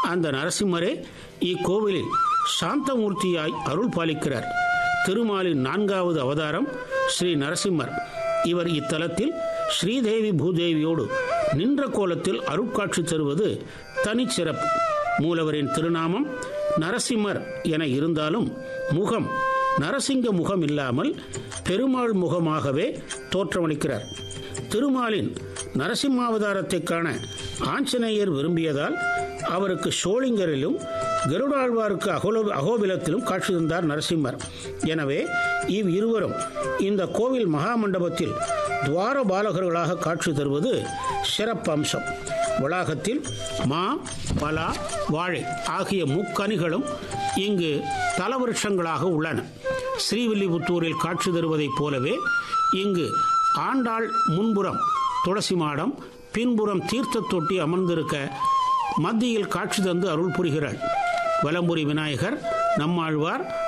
அந்த நரசிம்மரே இக்கோவிலில் சாந்தமூர்த்தியாய் அருள் பாலிக்கிறார் திருமாலின் நான்காவது அவதாரம் ஸ்ரீ நரசிம்மர் இவர் இத்தலத்தில் ஸ்ரீதேவி பூதேவியோடு நின்ற கோலத்தில் அருட்காட்சி தருவது தனிச்சிறப்பு மூலவரின் திருநாமம் நரசிம்மர் என இருந்தாலும் முகம் நரசிங்க முகம் இல்லாமல் பெருமாள் முகமாகவே தோற்றமளிக்கிறார் திருமாலின் நரசிம்மாவதாரத்தை காண ஆஞ்சநேயர் விரும்பியதால் அவருக்கு ஷோலிங்கரிலும் கருடாழ்வாருக்கு அகோலோ அகோபிலத்திலும் காட்சி தந்தார் நரசிம்மர் எனவே இவ் இருவரும் இந்த கோவில் மகாமண்டபத்தில் துவார பாலகர்களாக காட்சி தருவது சிறப்பம்சம் வளாகத்தில் மா பலா வாழை ஆகிய முக்கனிகளும் இங்கு தலவிருஷங்களாக உள்ளன ஸ்ரீவில்லிபுத்தூரில் காட்சி தருவதைப் போலவே இங்கு ஆண்டாள் முன்புறம் துளசி மாடம் பின்புறம் தீர்த்த தொட்டி அமர்ந்திருக்க மத்தியில் காட்சி தந்து அருள் புரிகிறாள் வலம்புரி விநாயகர் நம்மாழ்வார்